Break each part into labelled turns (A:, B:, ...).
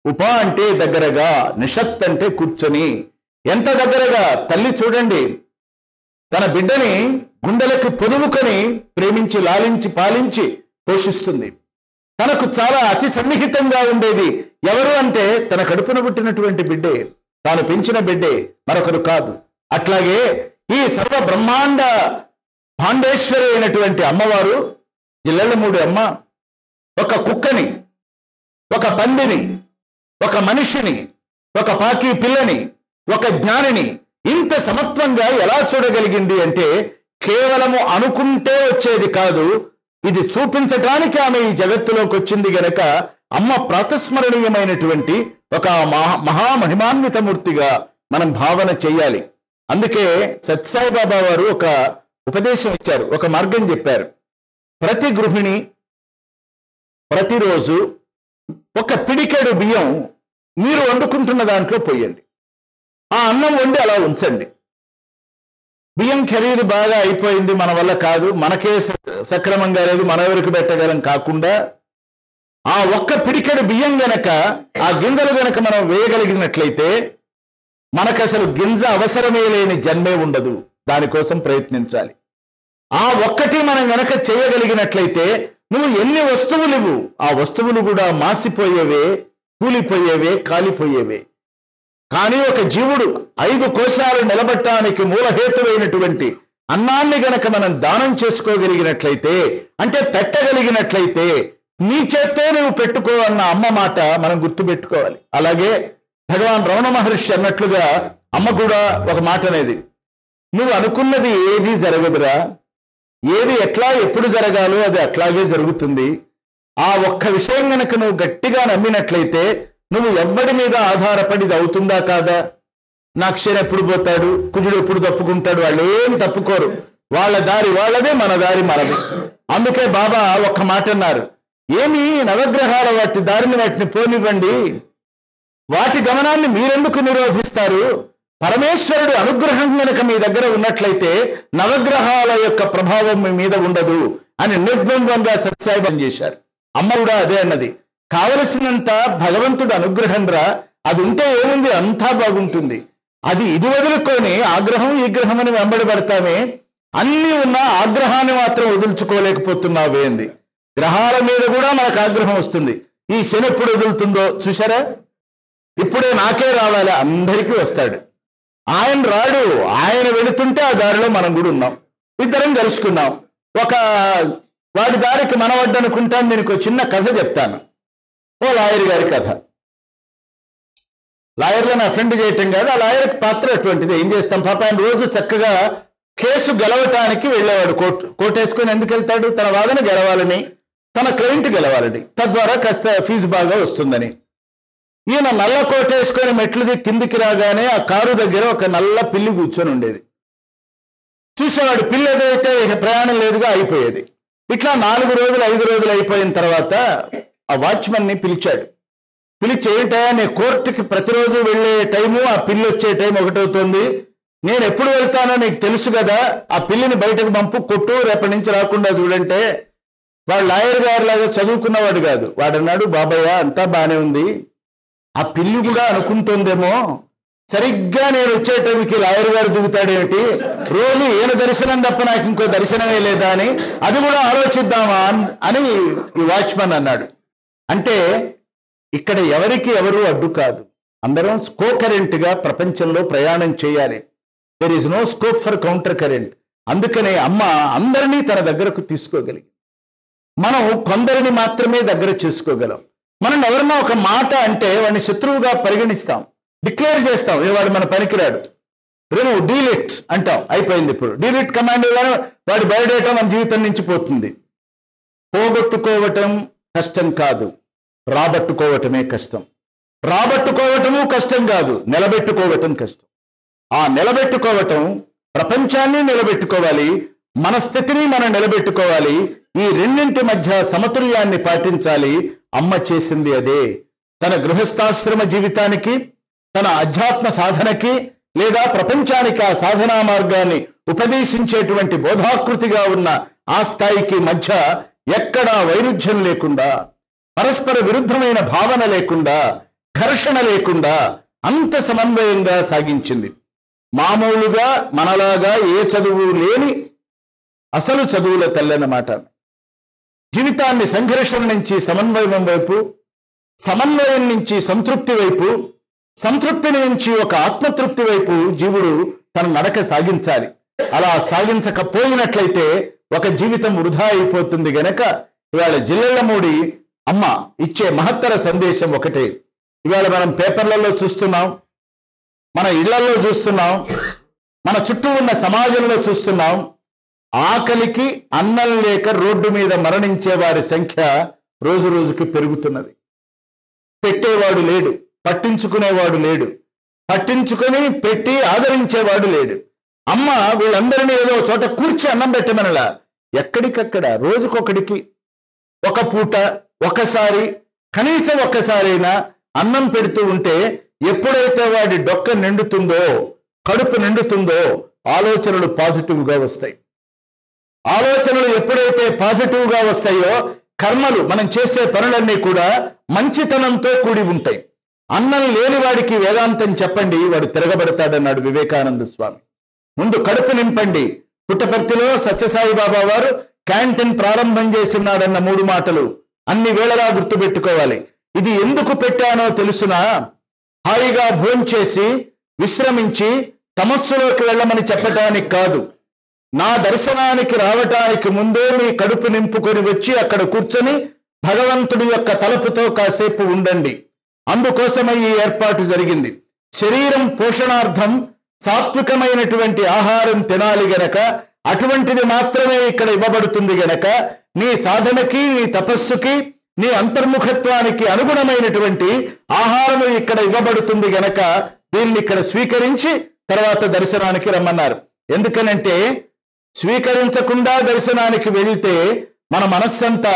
A: ఉప అంటే దగ్గరగా నిషత్ అంటే కూర్చొని ఎంత దగ్గరగా తల్లి చూడండి తన బిడ్డని గుండెలకు పొదువుకొని ప్రేమించి లాలించి పాలించి పోషిస్తుంది తనకు చాలా అతి సన్నిహితంగా ఉండేది ఎవరు అంటే తన కడుపున పుట్టినటువంటి బిడ్డే తాను పెంచిన బిడ్డే మరొకరు కాదు అట్లాగే ఈ సర్వ బ్రహ్మాండ భాండేశ్వరి అయినటువంటి అమ్మవారు జిల్లెళ్ళమూడి అమ్మ ఒక కుక్కని ఒక పందిని ఒక మనిషిని ఒక పాకి పిల్లని ఒక జ్ఞానిని ఇంత సమత్వంగా ఎలా చూడగలిగింది అంటే కేవలము అనుకుంటే వచ్చేది కాదు ఇది చూపించటానికి ఆమె ఈ జగత్తులోకి వచ్చింది గనక అమ్మ ప్రాతస్మరణీయమైనటువంటి ఒక మహా మహామహిమాన్వితమూర్తిగా మనం భావన చేయాలి అందుకే సత్సాయిబాబా వారు ఒక ఉపదేశం ఇచ్చారు ఒక మార్గం చెప్పారు ప్రతి గృహిణి ప్రతిరోజు ఒక పిడికెడు బియ్యం మీరు వండుకుంటున్న దాంట్లో పోయండి ఆ అన్నం వండి అలా ఉంచండి బియ్యం ఖరీదు బాగా అయిపోయింది మన వల్ల కాదు మనకే స- సక్రమంగా లేదు మన ఎవరికి పెట్టగలం కాకుండా ఆ ఒక్క పిడికెడు బియ్యం గనక ఆ గింజలు గనక మనం వేయగలిగినట్లయితే మనకు అసలు గింజ అవసరమే లేని జన్మే ఉండదు దానికోసం ప్రయత్నించాలి ఆ ఒక్కటి మనం గనక చేయగలిగినట్లయితే నువ్వు ఎన్ని వస్తువులు ఇవ్వు ఆ వస్తువులు కూడా మాసిపోయేవే కూలిపోయేవే కాలిపోయేవే కానీ ఒక జీవుడు ఐదు కోశాలు నిలబట్టడానికి మూలహేతువైనటువంటి అన్నాన్ని గనక మనం దానం చేసుకోగలిగినట్లయితే అంటే పెట్టగలిగినట్లయితే నీ చేత్తే నువ్వు పెట్టుకో అన్న అమ్మ మాట మనం గుర్తుపెట్టుకోవాలి అలాగే భగవాన్ రమణ మహర్షి అన్నట్లుగా అమ్మ కూడా ఒక మాట అనేది నువ్వు అనుకున్నది ఏది జరగదురా ఏది ఎట్లా ఎప్పుడు జరగాలో అది అట్లాగే జరుగుతుంది ఆ ఒక్క విషయం గనక నువ్వు గట్టిగా నమ్మినట్లయితే నువ్వు ఎవ్వడి మీద ఆధారపడి ఇది అవుతుందా కాదా నక్షణ ఎప్పుడు పోతాడు కుజుడు ఎప్పుడు తప్పుకుంటాడు వాళ్ళు ఏం తప్పుకోరు వాళ్ళ దారి వాళ్ళదే మన దారి మనది అందుకే బాబా ఒక్క మాట అన్నారు ఏమి నవగ్రహాల వాటి దారిని వాటిని పోనివ్వండి వాటి గమనాన్ని మీరెందుకు నిరోధిస్తారు పరమేశ్వరుడు అనుగ్రహం గనక మీ దగ్గర ఉన్నట్లయితే నవగ్రహాల యొక్క ప్రభావం మీ మీద ఉండదు అని నిర్ద్వంద్వంగా సత్సాయిబం చేశారు అమ్మ కూడా అదే అన్నది కావలసినంత భగవంతుడు అనుగ్రహం రా అది ఉంటే ఏముంది అంతా బాగుంటుంది అది ఇది వదులుకొని ఆగ్రహం ఈ గ్రహం అని వెంబడి పడతామే అన్ని ఉన్న ఆగ్రహాన్ని మాత్రం వదులుచుకోలేకపోతున్నావే అంది గ్రహాల మీద కూడా మనకు ఆగ్రహం వస్తుంది ఈ శని ఎప్పుడు వదులుతుందో చూసారా ఇప్పుడే నాకే రావాలి అందరికీ వస్తాడు ఆయన రాడు ఆయన వెళుతుంటే ఆ దారిలో మనం కూడా ఉన్నాం ఇద్దరం కలుసుకున్నాం ఒక వాడి దారికి మనవడ్డనుకుంటాను దీనికి ఒక చిన్న కథ చెప్తాను ఓ లాయర్ గారి కథ లాయర్లో నా ఫ్రెండ్ చేయటం కాదు ఆ లాయర్ పాత్ర అటువంటిది ఏం చేస్తాం పాప ఆయన రోజు చక్కగా కేసు గెలవటానికి వెళ్ళేవాడు కోర్టు కోర్టు వేసుకొని ఎందుకు వెళ్తాడు తన వాదన గెలవాలని తన క్లయింట్ గెలవాలని తద్వారా కాస్త ఫీజు బాగా వస్తుందని ఈయన నల్ల కోట వేసుకొని మెట్లు దిగి కిందికి రాగానే ఆ కారు దగ్గర ఒక నల్ల పిల్లి కూర్చొని ఉండేది చూసేవాడు పిల్లి ఏదైతే ఇక ప్రయాణం లేదుగా అయిపోయేది ఇట్లా నాలుగు రోజులు ఐదు రోజులు అయిపోయిన తర్వాత ఆ వాచ్మన్ ని పిలిచాడు పిలిచి ఏంటయ్యా నీ కోర్టుకి ప్రతిరోజు వెళ్ళే టైము ఆ పిల్లి వచ్చే టైం ఒకటవుతుంది నేను ఎప్పుడు వెళ్తానో నీకు తెలుసు కదా ఆ పిల్లిని బయటకు పంపు కొట్టు రేపటి నుంచి రాకుండా చూడంటే వాడు లాయర్ గారి లాగా చదువుకున్నవాడు కాదు వాడు అన్నాడు బాబయ్య అంతా బానే ఉంది ఆ పిల్లి కూడా అనుకుంటుందేమో సరిగ్గా నేను వచ్చే టైంకి లాయర్ గారు దిగుతాడేమిటి రోజు ఈయన దర్శనం తప్ప నాకు ఇంకో దర్శనమే లేదా అని అది కూడా ఆలోచిద్దామా అన్- అని ఈ వాచ్మన్ అన్నాడు అంటే ఇక్కడ ఎవరికి ఎవరు అడ్డు కాదు అందరం స్కో కరెంట్ గా ప్రపంచంలో ప్రయాణం చేయాలి there is no scope for counter current అందుకనే అమ్మ అందరినీ తన దగ్గరకు తీసుకోగలిగింది మనం కొందరిని మాత్రమే దగ్గర చేసుకోగలం మనం ఎవరన్నా ఒక మాట అంటే వాడిని శత్రువుగా పరిగణిస్తాం డిక్లేర్ చేస్తాం "ఏ వాడు మన పనికిరాడు రిమూవ్ డీలిట్ అంటాం అయిపోయింది ఇప్పుడు డీలిట్ కమాండ్ ఇవ్వగానే వాడి బయోడేటా మన జీవితం నుంచి పోతుంది పోగొట్టుకోవటం కష్టం కాదు రాబట్టుకోవటమే కష్టం రాబట్టుకోవటము కష్టం కాదు నిలబెట్టుకోవటం కష్టం ఆ నిలబెట్టుకోవటం ప్రపంచాన్ని నిలబెట్టుకోవాలి మన స్థితిని మనం నిలబెట్టుకోవాలి ఈ రెండింటి మధ్య సమతుల్యాన్ని పాటించాలి అమ్మ చేసింది అదే తన గృహస్థాశ్రమ జీవితానికి తన అధ్యాత్మ సాధనకి లేదా ప్రపంచానికి ఆ సాధనా మార్గాన్ని ఉపదేశించేటువంటి బోధాకృతిగా ఉన్న ఆ స్థాయికి మధ్య ఎక్కడా వైరుధ్యం లేకుండా పరస్పర విరుద్ధమైన భావన లేకుండా ఘర్షణ లేకుండా అంత సమన్వయంగా సాగించింది మామూలుగా మనలాగా ఏ చదువు లేని అసలు చదువుల తల్లన్నమాట జీవితాన్ని సంఘర్షణ నుంచి సమన్వయం వైపు సమన్వయం నుంచి సంతృప్తి వైపు సంతృప్తి నుంచి ఒక ఆత్మతృప్తి వైపు జీవుడు తన నడక సాగించాలి అలా సాగించకపోయినట్లయితే ఒక జీవితం వృధా అయిపోతుంది గనక ఇవాళ జిల్లెళ్ళమూడి అమ్మ ఇచ్చే మహత్తర సందేశం ఒకటే ఇవాళ మనం పేపర్లలో చూస్తున్నాం మన ఇళ్లలో చూస్తున్నాం మన చుట్టూ ఉన్న సమాజంలో చూస్తున్నాం ఆకలికి అన్నం లేక రోడ్డు మీద మరణించే వారి సంఖ్య రోజు రోజుకి పెరుగుతున్నది పెట్టేవాడు లేడు పట్టించుకునేవాడు లేడు పట్టించుకొని పెట్టి ఆదరించేవాడు లేడు అమ్మ వీళ్ళందరినీ ఏదో చోట కూర్చి అన్నం పెట్టమనలా ఎక్కడికక్కడ రోజుకొకడికి ఒక పూట ఒకసారి కనీసం ఒక్కసారైనా అన్నం పెడుతూ ఉంటే ఎప్పుడైతే వాడి డొక్క నిండుతుందో కడుపు నిండుతుందో ఆలోచనలు పాజిటివ్గా వస్తాయి ఆలోచనలు ఎప్పుడైతే పాజిటివ్గా వస్తాయో కర్మలు మనం చేసే పనులన్నీ కూడా మంచితనంతో కూడి ఉంటాయి అన్నం లేని వాడికి వేదాంతం చెప్పండి వాడు తిరగబడతాడన్నాడు వివేకానంద స్వామి ముందు కడుపు నింపండి పుట్టపర్తిలో సత్యసాయి బాబా వారు క్యాంటీన్ ప్రారంభం చేసినాడన్న మూడు మాటలు అన్ని వేళలా గుర్తుపెట్టుకోవాలి ఇది ఎందుకు పెట్టానో తెలుసునా హాయిగా భోంచేసి విశ్రమించి తమస్సులోకి వెళ్ళమని చెప్పటానికి కాదు నా దర్శనానికి రావటానికి ముందే మీ కడుపు నింపుకొని వచ్చి అక్కడ కూర్చొని భగవంతుడి యొక్క తలుపుతో కాసేపు ఉండండి అందుకోసమై ఈ ఏర్పాటు జరిగింది శరీరం పోషణార్థం సాత్వికమైనటువంటి ఆహారం తినాలి గనక అటువంటిది మాత్రమే ఇక్కడ ఇవ్వబడుతుంది గనక నీ సాధనకి నీ తపస్సుకి నీ అంతర్ముఖత్వానికి అనుగుణమైనటువంటి ఆహారము ఇక్కడ ఇవ్వబడుతుంది గనక దీన్ని ఇక్కడ స్వీకరించి తర్వాత దర్శనానికి రమ్మన్నారు ఎందుకనంటే స్వీకరించకుండా దర్శనానికి వెళ్తే మన మనస్సంతా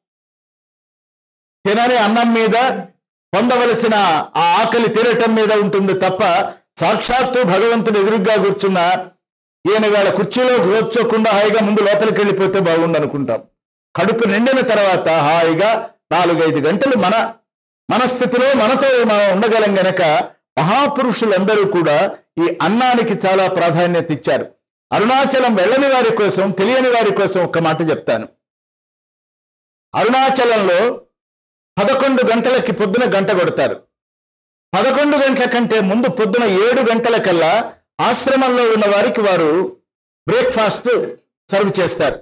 A: తినని అన్నం మీద పొందవలసిన ఆ ఆకలి తీరటం మీద ఉంటుంది తప్ప సాక్షాత్తు భగవంతుడు ఎదురుగ్గా కూర్చున్న ఈయన వేళ కుర్చీలో కూర్చోకుండా హాయిగా ముందు లోపలికి వెళ్ళిపోతే బాగుండు అనుకుంటాం కడుపు నిండిన తర్వాత హాయిగా నాలుగైదు గంటలు మన మనస్థితిలో మనతో మనం ఉండగలం గనక మహాపురుషులందరూ కూడా ఈ అన్నానికి చాలా ప్రాధాన్యత ఇచ్చారు అరుణాచలం వెళ్ళని వారి కోసం తెలియని వారి కోసం ఒక మాట చెప్తాను అరుణాచలంలో పదకొండు గంటలకి పొద్దున గంట కొడతారు పదకొండు గంటల కంటే ముందు పొద్దున ఏడు గంటలకల్లా ఆశ్రమంలో ఉన్న వారికి వారు బ్రేక్ఫాస్ట్ సర్వ్ చేస్తారు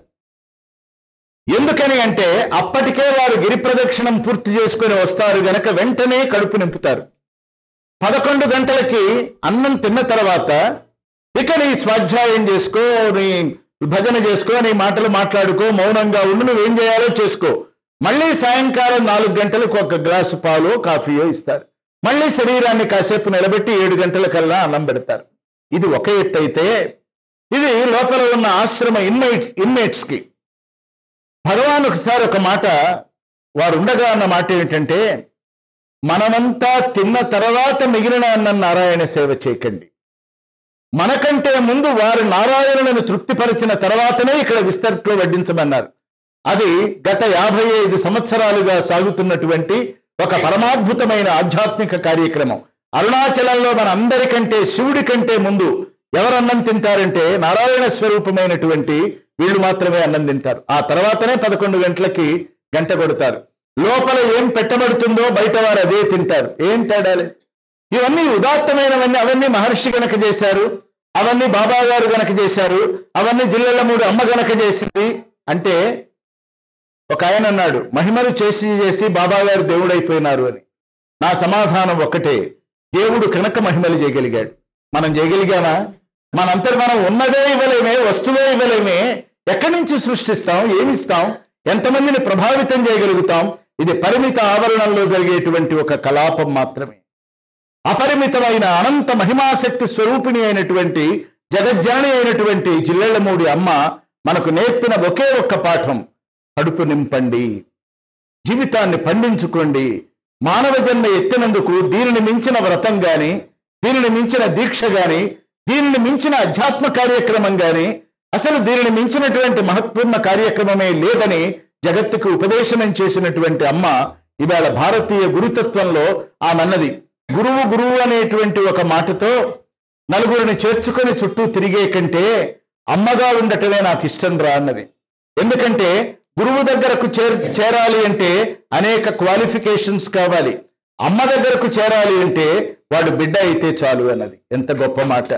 A: ఎందుకని అంటే అప్పటికే వారు గిరి ప్రదక్షిణం పూర్తి చేసుకొని వస్తారు గనక వెంటనే కడుపు నింపుతారు పదకొండు గంటలకి అన్నం తిన్న తర్వాత ఇక నీ స్వాధ్యాయం చేసుకో నీ భజన చేసుకో నీ మాటలు మాట్లాడుకో మౌనంగా ఉండి నువ్వేం చేయాలో చేసుకో మళ్ళీ సాయంకాలం నాలుగు గంటలకు ఒక గ్లాసు పాలు కాఫీయో ఇస్తారు మళ్ళీ శరీరాన్ని కాసేపు నిలబెట్టి ఏడు గంటల కల్లా అన్నం పెడతారు ఇది ఒక ఎత్తు అయితే ఇది లోపల ఉన్న ఆశ్రమ ఇన్మేట్ ఇన్మేట్స్ కి భగవాన్ ఒకసారి ఒక మాట వారు ఉండగా అన్న మాట ఏమిటంటే మనమంతా తిన్న తర్వాత మిగిలిన అన్నం నారాయణ సేవ చేయకండి మనకంటే ముందు వారు నారాయణులను తృప్తిపరిచిన తర్వాతనే ఇక్కడ విస్తర్లో వడ్డించమన్నారు అది గత యాభై ఐదు సంవత్సరాలుగా సాగుతున్నటువంటి ఒక పరమాద్భుతమైన ఆధ్యాత్మిక కార్యక్రమం అరుణాచలంలో మన అందరికంటే శివుడి కంటే ముందు ఎవరు అన్నం తింటారంటే నారాయణ స్వరూపమైనటువంటి వీళ్ళు మాత్రమే అన్నం తింటారు ఆ తర్వాతనే పదకొండు గంటలకి గంట కొడతారు లోపల ఏం పెట్టబడుతుందో బయట వారు అదే తింటారు ఏం తేడా లేదు ఇవన్నీ ఉదాత్తమైనవన్నీ అవన్నీ మహర్షి గనక చేశారు అవన్నీ బాబా గారు గనక చేశారు అవన్నీ జిల్లెల మూడు అమ్మ గనక చేసింది అంటే ఒక ఆయన అన్నాడు మహిమలు చేసి చేసి బాబా గారు దేవుడైపోయినారు అని నా సమాధానం ఒక్కటే దేవుడు కనుక మహిమలు చేయగలిగాడు మనం చేయగలిగామా మనంతటి మనం ఉన్నదే ఇవ్వలేమే వస్తువే ఇవ్వలేమే ఎక్కడి నుంచి సృష్టిస్తాం ఏమిస్తాం ఎంతమందిని ప్రభావితం చేయగలుగుతాం ఇది పరిమిత ఆవరణంలో జరిగేటువంటి ఒక కలాపం మాత్రమే అపరిమితమైన అనంత మహిమాశక్తి స్వరూపిణి అయినటువంటి జగజ్జనని అయినటువంటి జిల్లెళ్ళమూడి అమ్మ మనకు నేర్పిన ఒకే ఒక్క పాఠం కడుపు నింపండి జీవితాన్ని పండించుకోండి మానవ జన్మ ఎత్తినందుకు దీనిని మించిన వ్రతం గాని దీనిని మించిన దీక్ష గాని దీనిని మించిన అధ్యాత్మ కార్యక్రమం గాని అసలు దీనిని మించినటువంటి మహత్పూర్ణ కార్యక్రమమే లేదని జగత్తుకు ఉపదేశనం చేసినటువంటి అమ్మ ఇవాళ భారతీయ గురుతత్వంలో ఆమె అన్నది గురువు గురువు అనేటువంటి ఒక మాటతో నలుగురిని చేర్చుకొని చుట్టూ తిరిగే కంటే అమ్మగా ఉండటమే నాకు ఇష్టం రా అన్నది ఎందుకంటే గురువు దగ్గరకు చేర్ చేరాలి అంటే అనేక క్వాలిఫికేషన్స్ కావాలి అమ్మ దగ్గరకు చేరాలి అంటే వాడు బిడ్డ అయితే చాలు అన్నది ఎంత గొప్ప మాట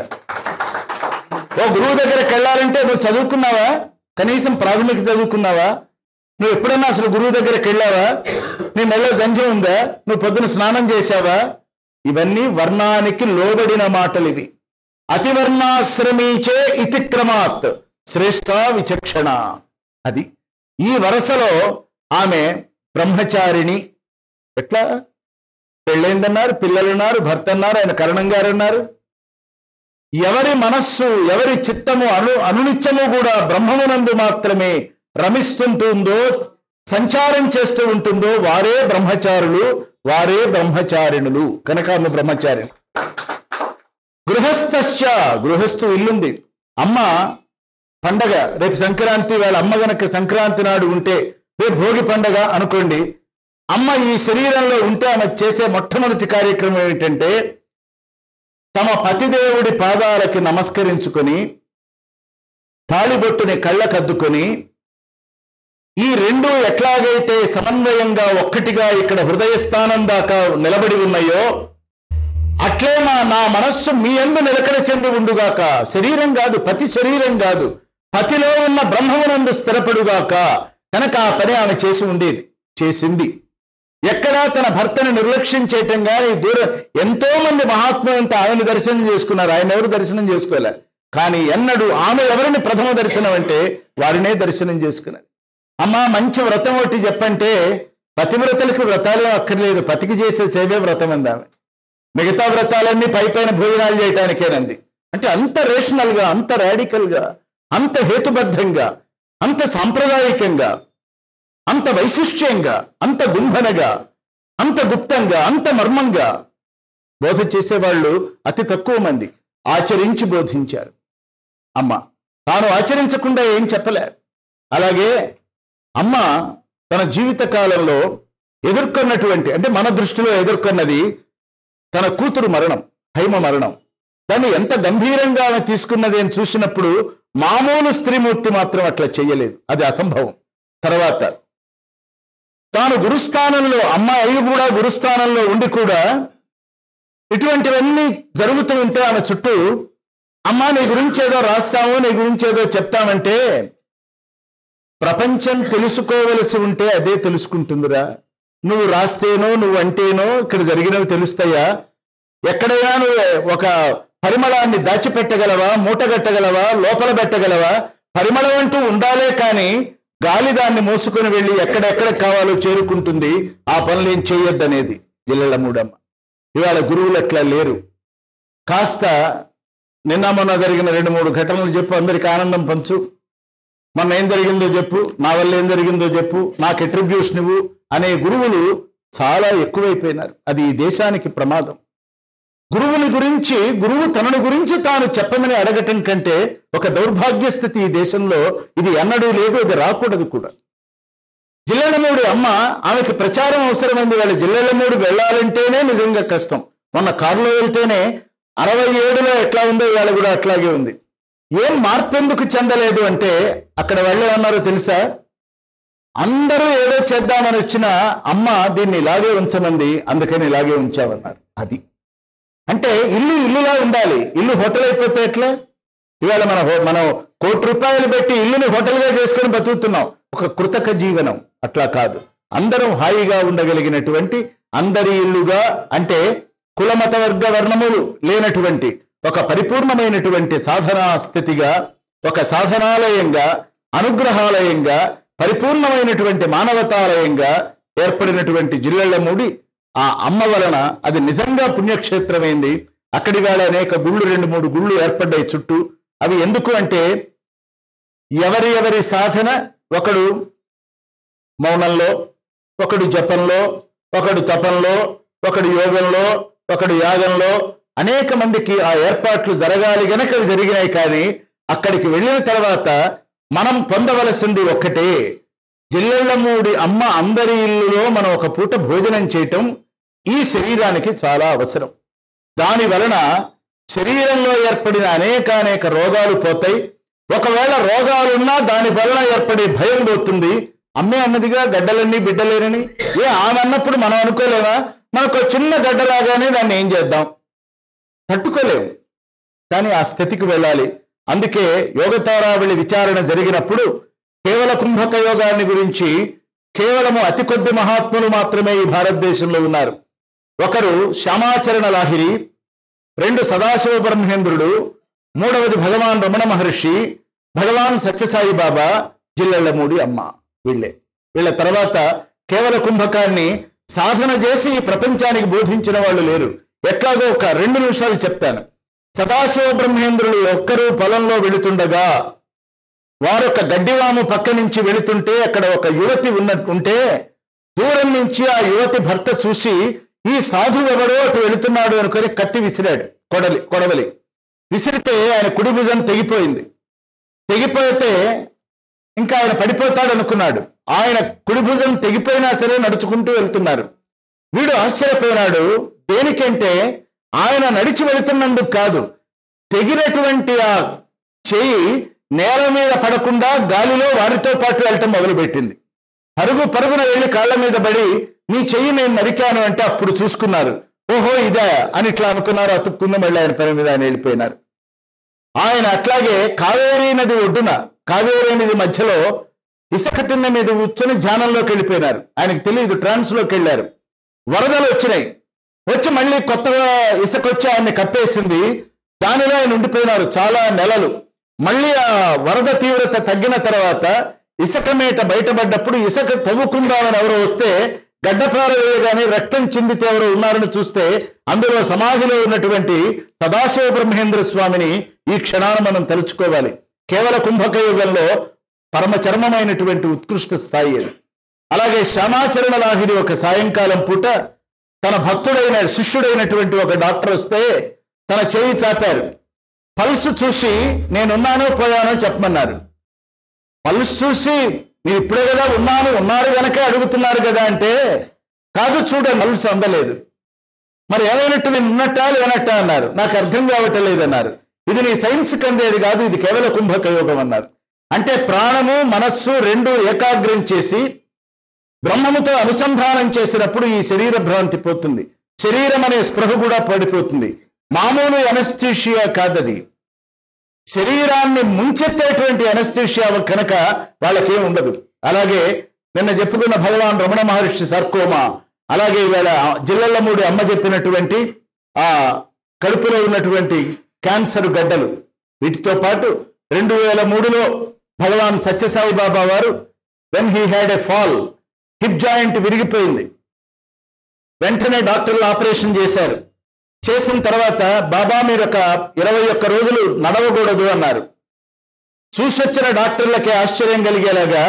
A: ఓ గురువు దగ్గరకు వెళ్ళాలంటే నువ్వు చదువుకున్నావా కనీసం ప్రాథమిక చదువుకున్నావా నువ్వు ఎప్పుడన్నా అసలు గురువు దగ్గరికి వెళ్ళావా నీ మెల్ల జంజం ఉందా నువ్వు పొద్దున స్నానం చేశావా ఇవన్నీ వర్ణానికి లోబడిన మాటలు ఇవి అతివర్ణాశ్రమీచే ఇతి క్రమాత్ శ్రేష్ట విచక్షణ అది ఈ వరసలో ఆమె బ్రహ్మచారిణి ఎట్లా పెళ్ళైందన్నారు పిల్లలున్నారు భర్త అన్నారు ఆయన కరణం గారు అన్నారు ఎవరి మనస్సు ఎవరి చిత్తము అను అనునిత్యము కూడా బ్రహ్మమునందు మాత్రమే రమిస్తుంటుందో సంచారం చేస్తూ ఉంటుందో వారే బ్రహ్మచారులు వారే బ్రహ్మచారిణులు కనుక ఆమె బ్రహ్మచారిణి గృహస్థశ్చ గృహస్థు ఇల్లుంది అమ్మ పండగ రేపు సంక్రాంతి వాళ్ళ అమ్మ గనక సంక్రాంతి నాడు ఉంటే రేపు భోగి పండగ అనుకోండి అమ్మ ఈ శరీరంలో ఉంటే ఆమె చేసే మొట్టమొదటి కార్యక్రమం ఏమిటంటే తమ పతిదేవుడి పాదాలకి నమస్కరించుకొని తాళిబొట్టుని కళ్ళకద్దుకొని ఈ రెండు ఎట్లాగైతే సమన్వయంగా ఒక్కటిగా ఇక్కడ హృదయ స్థానం దాకా నిలబడి ఉన్నాయో అట్లే నా నా మనస్సు మీ ఎందు నిలకడ చెంది ఉండుగాక శరీరం కాదు పతి శరీరం కాదు పతిలో ఉన్న బ్రహ్మమునందు స్థిరపడుగాక కనుక ఆ పని ఆమె చేసి ఉండేది చేసింది ఎక్కడా తన భర్తను నిర్లక్ష్యం చేయటం కానీ దూరం ఎంతో మంది మహాత్ములంతా ఆమెను దర్శనం చేసుకున్నారు ఆయన ఎవరు దర్శనం చేసుకోలే కానీ ఎన్నడు ఆమె ఎవరిని ప్రథమ దర్శనం అంటే వారినే దర్శనం చేసుకున్నారు అమ్మా మంచి వ్రతం ఒకటి చెప్పంటే పతివ్రతలకు వ్రతాలు అక్కర్లేదు పతికి చేసే సేవే వ్రతం అంది ఆమె మిగతా వ్రతాలన్నీ పై పైన భోజనాలు చేయటానికేనంది అంటే అంత రేషనల్ గా అంత రాడికల్ గా అంత హేతుబద్ధంగా అంత సాంప్రదాయకంగా అంత వైశిష్ట్యంగా అంత గుంభనగా అంత గుప్తంగా అంత మర్మంగా బోధ చేసేవాళ్ళు అతి తక్కువ మంది ఆచరించి బోధించారు అమ్మ తాను ఆచరించకుండా ఏం చెప్పలే అలాగే అమ్మ తన జీవిత కాలంలో ఎదుర్కొన్నటువంటి అంటే మన దృష్టిలో ఎదుర్కొన్నది తన కూతురు మరణం హైమ మరణం దాన్ని ఎంత గంభీరంగా ఆమె తీసుకున్నది అని చూసినప్పుడు మామూలు స్త్రీమూర్తి మాత్రం అట్లా చెయ్యలేదు అది అసంభవం తర్వాత తాను గురుస్థానంలో అమ్మాయి కూడా గురుస్థానంలో ఉండి కూడా ఇటువంటివన్నీ జరుగుతూ ఉంటే ఆమె చుట్టూ అమ్మా నీ గురించి ఏదో రాస్తాము నీ గురించి ఏదో చెప్తామంటే ప్రపంచం తెలుసుకోవలసి ఉంటే అదే తెలుసుకుంటుందిరా నువ్వు రాస్తేనో నువ్వు అంటేనో ఇక్కడ జరిగినవి తెలుస్తాయా ఎక్కడైనా నువ్వు ఒక పరిమళాన్ని దాచిపెట్టగలవా మూటగట్టగలవా లోపల పెట్టగలవా పరిమళం అంటూ ఉండాలే కానీ గాలి దాన్ని మోసుకొని వెళ్ళి ఎక్కడెక్కడ కావాలో చేరుకుంటుంది ఆ పనులు ఏం చేయొద్దనేది జిల్లెల మూడమ్మ ఇవాళ గురువులు అట్లా లేరు కాస్త నిన్న మొన్న జరిగిన రెండు మూడు ఘటనలు చెప్పు అందరికి ఆనందం పంచు మొన్న ఏం జరిగిందో చెప్పు నా వల్ల ఏం జరిగిందో చెప్పు నాకు ఎట్రిబ్యూషన్ ఇవ్వు అనే గురువులు చాలా ఎక్కువైపోయినారు అది ఈ దేశానికి ప్రమాదం గురువుని గురించి గురువు తనను గురించి తాను చెప్పమని అడగటం కంటే ఒక దౌర్భాగ్య స్థితి ఈ దేశంలో ఇది ఎన్నడూ లేదు అది రాకూడదు కూడా జిల్లెలమూడి అమ్మ ఆమెకి ప్రచారం అవసరమైంది వాళ్ళ జిల్లెలమూడి వెళ్ళాలంటేనే నిజంగా కష్టం మొన్న కారులో వెళ్తేనే అరవై ఏడులో ఎట్లా ఉందో ఇవాళ కూడా అట్లాగే ఉంది ఏం మార్పు ఎందుకు చెందలేదు అంటే అక్కడ వాళ్ళు ఏమన్నారో తెలుసా అందరూ ఏదో చేద్దామని వచ్చిన అమ్మ దీన్ని ఇలాగే ఉంచమంది అందుకని ఇలాగే ఉంచామన్నారు అది అంటే ఇల్లు ఇల్లులా ఉండాలి ఇల్లు హోటల్ అయిపోతే ఎట్లా ఇవాళ మన హో- మనం కోటి రూపాయలు పెట్టి ఇల్లుని హోటల్గా చేసుకొని బతుకుతున్నాం ఒక కృతక జీవనం అట్లా కాదు అందరం హాయిగా ఉండగలిగినటువంటి అందరి ఇల్లుగా అంటే కులమత వర్గ వర్ణములు లేనటువంటి ఒక పరిపూర్ణమైనటువంటి సాధనా స్థితిగా ఒక సాధనాలయంగా అనుగ్రహాలయంగా పరిపూర్ణమైనటువంటి మానవతాలయంగా ఏర్పడినటువంటి జిల్లెళ్లమూడి ఆ అమ్మ వలన అది నిజంగా పుణ్యక్షేత్రమైంది అక్కడి వేళ అనేక గుళ్ళు రెండు మూడు గుళ్ళు ఏర్పడ్డాయి చుట్టూ అవి ఎందుకు అంటే ఎవరి ఎవరి సాధన ఒకడు మౌనంలో ఒకడు జపంలో ఒకడు తపంలో ఒకడు యోగంలో ఒకడు యాగంలో అనేక మందికి ఆ ఏర్పాట్లు జరగాలి గనక అవి జరిగినాయి కానీ అక్కడికి వెళ్ళిన తర్వాత మనం పొందవలసింది ఒక్కటే జిల్లెళ్ళమూడి అమ్మ అందరి ఇల్లులో మనం ఒక పూట భోజనం చేయటం ఈ శరీరానికి చాలా అవసరం దాని వలన శరీరంలో ఏర్పడిన అనేక అనేక రోగాలు పోతాయి ఒకవేళ రోగాలున్నా దాని వలన ఏర్పడే భయం పోతుంది అమ్మే అన్నదిగా గడ్డలన్నీ బిడ్డలేనని ఏ ఆమె అన్నప్పుడు మనం అనుకోలేమా మనకు ఒక చిన్న గడ్డ రాగానే దాన్ని ఏం చేద్దాం తట్టుకోలేము కానీ ఆ స్థితికి వెళ్ళాలి అందుకే యోగతారావళి విచారణ జరిగినప్పుడు కేవల కుంభక యోగాన్ని గురించి కేవలము అతి కొద్ది మహాత్ములు మాత్రమే ఈ భారతదేశంలో ఉన్నారు ఒకరు శ్యామాచరణ లాహిరి రెండు సదాశివ బ్రహ్మేంద్రుడు మూడవది భగవాన్ రమణ మహర్షి భగవాన్ సత్యసాయి బాబా జిల్లెళ్ళమూడి అమ్మ వీళ్ళే వీళ్ళ తర్వాత కేవల కుంభకాన్ని సాధన చేసి ఈ ప్రపంచానికి బోధించిన వాళ్ళు లేరు ఎట్లాగో ఒక రెండు నిమిషాలు చెప్తాను సదాశివ బ్రహ్మేంద్రులు ఒక్కరు పొలంలో వెళుతుండగా వారొక గడ్డివాము పక్క నుంచి వెళుతుంటే అక్కడ ఒక యువతి ఉన్నట్టుంటే దూరం నుంచి ఆ యువతి భర్త చూసి ఈ సాధువు ఎవడో అటు వెళుతున్నాడు అనుకొని కత్తి విసిరాడు కొడలి కొడవలి విసిరితే ఆయన కుడి భుజం తెగిపోయింది తెగిపోతే ఇంకా ఆయన పడిపోతాడు అనుకున్నాడు ఆయన కుడి భుజం తెగిపోయినా సరే నడుచుకుంటూ వెళ్తున్నారు వీడు ఆశ్చర్యపోయినాడు దేనికంటే ఆయన నడిచి వెళుతున్నందుకు కాదు తెగినటువంటి ఆ చెయ్యి నేల మీద పడకుండా గాలిలో వారితో పాటు వెళ్ళటం మొదలుపెట్టింది పరుగు పరుగున వెళ్ళి కాళ్ళ మీద పడి నీ చెయ్యి నేను నరికాను అంటే అప్పుడు చూసుకున్నారు ఓహో ఇదే అని ఇట్లా అనుకున్నారు అతుక్కుంది మళ్ళీ ఆయన పని మీద ఆయన వెళ్ళిపోయినారు ఆయన అట్లాగే కావేరీ నది ఒడ్డున కావేరీ నది మధ్యలో ఇసుక తిన్న మీద కూర్చొని ధ్యానంలోకి వెళ్ళిపోయినారు ఆయనకు తెలియదు ట్రాన్స్ లోకి వెళ్ళారు వరదలు వచ్చినాయి వచ్చి మళ్ళీ కొత్తగా ఇసుక వచ్చి ఆయన్ని కప్పేసింది దానిలో ఆయన ఉండిపోయినారు చాలా నెలలు మళ్ళీ ఆ వరద తీవ్రత తగ్గిన తర్వాత ఇసుక మేట బయటపడ్డప్పుడు ఇసుక తవ్వుకుందామని ఎవరో వస్తే గడ్డపార వేయగానే రక్తం చిందితే ఎవరు ఉన్నారని చూస్తే అందులో సమాధిలో ఉన్నటువంటి సదాశివ బ్రహ్మేంద్ర స్వామిని ఈ క్షణాన మనం తలుచుకోవాలి కేవల కుంభక యుగంలో పరమ చర్మమైనటువంటి ఉత్కృష్ట స్థాయి అది అలాగే శ్యామాచరణ లాహిరి ఒక సాయంకాలం పూట తన భక్తుడైన శిష్యుడైనటువంటి ఒక డాక్టర్ వస్తే తన చేయి చాపారు పల్స్ చూసి నేనున్నానో పోయానో చెప్పమన్నారు పల్స్ చూసి మీరు ఇప్పుడే కదా ఉన్నాను ఉన్నారు గనక అడుగుతున్నారు కదా అంటే కాదు చూడ పల్స్ అందలేదు మరి ఏమైనట్టు నేను ఉన్నట్టా లేనట్టా అన్నారు నాకు అర్థం కావటం లేదన్నారు ఇది నీ సైన్స్ కందేది కాదు ఇది కేవల కుంభక యోగం అన్నారు అంటే ప్రాణము మనస్సు రెండు ఏకాగ్రం చేసి బ్రహ్మముతో అనుసంధానం చేసినప్పుడు ఈ శరీర భ్రాంతి పోతుంది శరీరం అనే స్పృహ కూడా పడిపోతుంది మామూలు అనస్థీషియా కాదది శరీరాన్ని ముంచెత్తేటువంటి అనస్థీషియా కనుక వాళ్ళకేం ఉండదు అలాగే నిన్న చెప్పుకున్న భగవాన్ రమణ మహర్షి సర్కోమా అలాగే ఇవాళ జిల్లలమూడి అమ్మ చెప్పినటువంటి ఆ కడుపులో ఉన్నటువంటి క్యాన్సర్ గడ్డలు వీటితో పాటు రెండు వేల మూడులో భగవాన్ సత్యసాయి బాబా వారు when he had a fall hip joint విరిగిపోయింది వెంటనే డాక్టర్లు ఆపరేషన్ చేశారు చేసిన తర్వాత బాబా మీరు ఒక ఇరవై ఒక్క రోజులు నడవకూడదు అన్నారు చూసొచ్చిన డాక్టర్లకి ఆశ్చర్యం కలిగేలాగా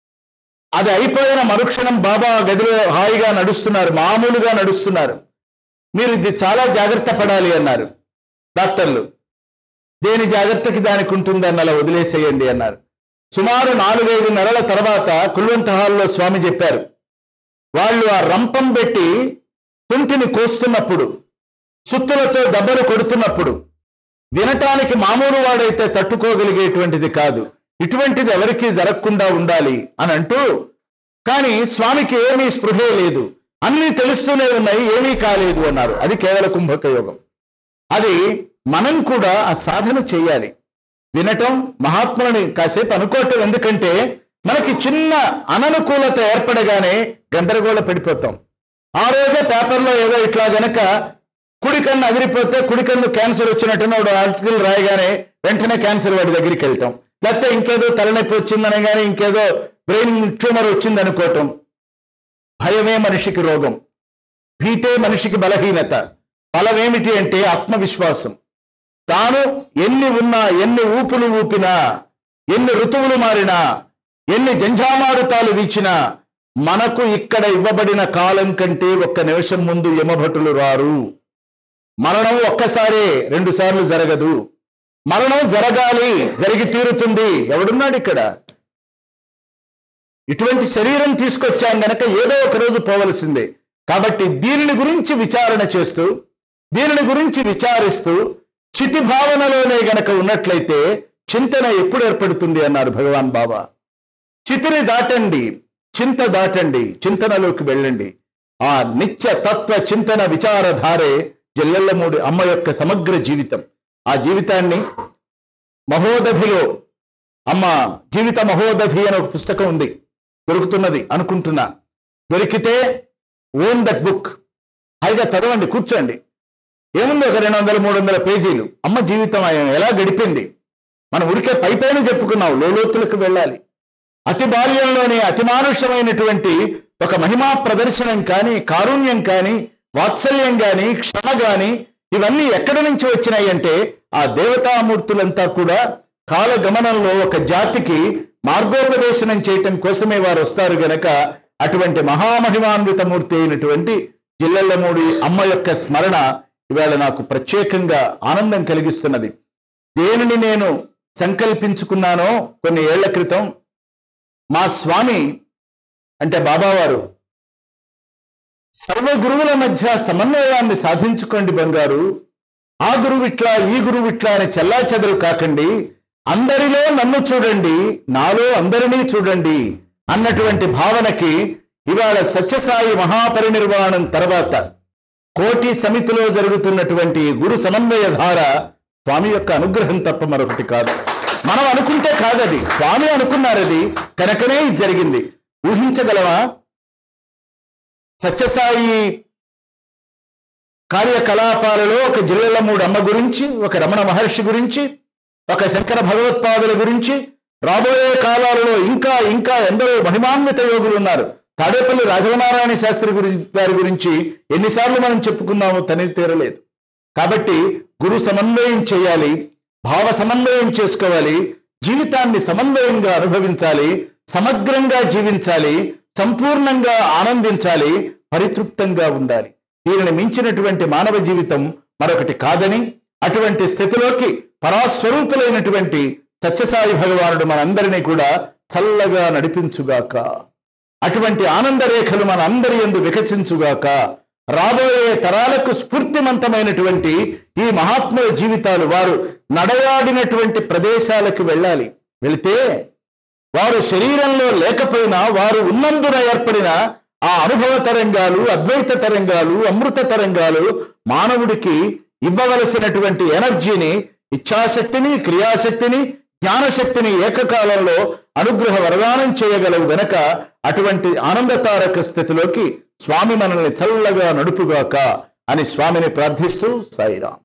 A: అది అయిపోయిన మరుక్షణం బాబా గదిలో హాయిగా నడుస్తున్నారు మామూలుగా నడుస్తున్నారు మీరు ఇది చాలా జాగ్రత్త పడాలి అన్నారు డాక్టర్లు దేని జాగ్రత్తకి దానికి ఉంటుంది అన్న అలా వదిలేసేయండి అన్నారు సుమారు నాలుగైదు నెలల తర్వాత కుల్వంత హాల్లో స్వామి చెప్పారు వాళ్ళు ఆ రంపం పెట్టి తుంటిని కోస్తున్నప్పుడు సుత్తులతో దెబ్బలు కొడుతున్నప్పుడు వినటానికి మామూలు వాడైతే తట్టుకోగలిగేటువంటిది కాదు ఇటువంటిది ఎవరికీ జరగకుండా ఉండాలి అని అంటూ కానీ స్వామికి ఏమీ స్పృహే లేదు అన్నీ తెలుస్తూనే ఉన్నాయి ఏమీ కాలేదు అన్నారు అది కేవల కుంభక యోగం అది మనం కూడా ఆ సాధన చేయాలి వినటం మహాత్ములని కాసేపు అనుకోవటం ఎందుకంటే మనకి చిన్న అననుకూలత ఏర్పడగానే గందరగోళ పడిపోతాం ఆ రోజే పేపర్లో ఏదో ఇట్లా గనక కుడి కన్ను అదిరిపోతే కుడి కన్ను క్యాన్సర్ వచ్చినట్టు ఒక ఆర్టికల్ రాయగానే వెంటనే క్యాన్సర్ వాడి దగ్గరికి వెళ్తాం లేకపోతే ఇంకేదో తలనొప్పి వచ్చిందని కానీ ఇంకేదో బ్రెయిన్ ట్యూమర్ వచ్చింది అనుకోవటం భయమే మనిషికి రోగం భీతే మనిషికి బలహీనత బలమేమిటి అంటే ఆత్మవిశ్వాసం తాను ఎన్ని ఉన్నా ఎన్ని ఊపులు ఊపినా ఎన్ని ఋతువులు మారినా ఎన్ని జంఝామారుతాలు వీచినా మనకు ఇక్కడ ఇవ్వబడిన కాలం కంటే ఒక్క నిమిషం ముందు యమభటులు రారు మరణం ఒక్కసారే రెండు సార్లు జరగదు మరణం జరగాలి జరిగి తీరుతుంది ఎవడున్నాడు ఇక్కడ ఇటువంటి శరీరం తీసుకొచ్చాం గనక ఏదో ఒక రోజు పోవలసిందే కాబట్టి దీనిని గురించి విచారణ చేస్తూ దీనిని గురించి విచారిస్తూ చితి భావనలోనే గనక ఉన్నట్లయితే చింతన ఎప్పుడు ఏర్పడుతుంది అన్నారు భగవాన్ బాబా చితిని దాటండి చింత దాటండి చింతనలోకి వెళ్ళండి ఆ నిత్య తత్వ చింతన విచారధారే జల్లెల్లమూడి అమ్మ యొక్క సమగ్ర జీవితం ఆ జీవితాన్ని మహోదధిలో అమ్మ జీవిత మహోదధి అనే ఒక పుస్తకం ఉంది దొరుకుతున్నది అనుకుంటున్నా దొరికితే ఓన్ దట్ బుక్ హాయిగా చదవండి కూర్చోండి ఏముంది ఒక రెండు వందల మూడు వందల పేజీలు అమ్మ జీవితం ఆయన ఎలా గడిపింది మనం ఉడికే పైపైన చెప్పుకున్నాం లోలోతులకు వెళ్ళాలి అతి బాల్యంలోనే అతి మానుషమైనటువంటి ఒక మహిమా ప్రదర్శనం కానీ కారుణ్యం కానీ వాత్సల్యం కానీ క్షమ కానీ ఇవన్నీ ఎక్కడి నుంచి వచ్చినాయి అంటే ఆ దేవతామూర్తులంతా కూడా కాలగమనంలో ఒక జాతికి మార్గోపదేశనం చేయటం కోసమే వారు వస్తారు గనక అటువంటి మహామహిమాన్విత మూర్తి అయినటువంటి జిల్లెల్లమూడి అమ్మ యొక్క స్మరణ ఇవాళ నాకు ప్రత్యేకంగా ఆనందం కలిగిస్తున్నది దేనిని నేను సంకల్పించుకున్నానో కొన్ని ఏళ్ల క్రితం మా స్వామి అంటే బాబావారు సర్వ గురువుల మధ్య సమన్వయాన్ని సాధించుకోండి బంగారు ఆ గురువు ఇట్లా ఈ గురువు ఇట్లా అని చెల్లా చెదరు కాకండి అందరిలో నన్ను చూడండి నాలో అందరినీ చూడండి అన్నటువంటి భావనకి ఇవాళ సత్యసాయి మహాపరినిర్వాణం తర్వాత కోటి సమితిలో జరుగుతున్నటువంటి గురు సమన్వయ ధార స్వామి యొక్క అనుగ్రహం తప్ప మరొకటి కాదు మనం అనుకుంటే కాదది స్వామి అనుకున్నారు అది కనుకనే ఇది జరిగింది ఊహించగలవా సత్యసాయి కార్యకలాపాలలో ఒక జిల్లెల మూడు అమ్మ గురించి ఒక రమణ మహర్షి గురించి ఒక శంకర భగవత్పాదుల గురించి రాబోయే కాలాలలో ఇంకా ఇంకా ఎందరో మహిమాన్విత యోగులు ఉన్నారు తాడేపల్లి రాఘవనారాయణ శాస్త్రి గురి గారి గురించి ఎన్నిసార్లు మనం చెప్పుకున్నామో తనివి తీరలేదు కాబట్టి గురు సమన్వయం చేయాలి భావ సమన్వయం చేసుకోవాలి జీవితాన్ని సమన్వయంగా అనుభవించాలి సమగ్రంగా జీవించాలి సంపూర్ణంగా ఆనందించాలి పరితృప్తంగా ఉండాలి దీనిని మించినటువంటి మానవ జీవితం మరొకటి కాదని అటువంటి స్థితిలోకి పరాస్వరూపులైనటువంటి సత్యసాయి భగవానుడు మనందరినీ కూడా చల్లగా నడిపించుగాక అటువంటి ఆనంద రేఖలు మన అందరి ఎందు వికసించుగాక రాబోయే తరాలకు స్ఫూర్తిమంతమైనటువంటి ఈ మహాత్ముల జీవితాలు వారు నడయాడినటువంటి ప్రదేశాలకు వెళ్ళాలి వెళితే వారు శరీరంలో లేకపోయినా వారు ఉన్నందున ఏర్పడిన ఆ అనుభవ తరంగాలు అద్వైత తరంగాలు అమృత తరంగాలు మానవుడికి ఇవ్వవలసినటువంటి ఎనర్జీని ఇచ్ఛాశక్తిని క్రియాశక్తిని జ్ఞానశక్తిని ఏకకాలంలో అనుగ్రహ వరదానం చేయగలవు గనక అటువంటి ఆనందతారక స్థితిలోకి స్వామి మనల్ని చల్లగా నడుపుగాక అని స్వామిని ప్రార్థిస్తూ సాయిరాం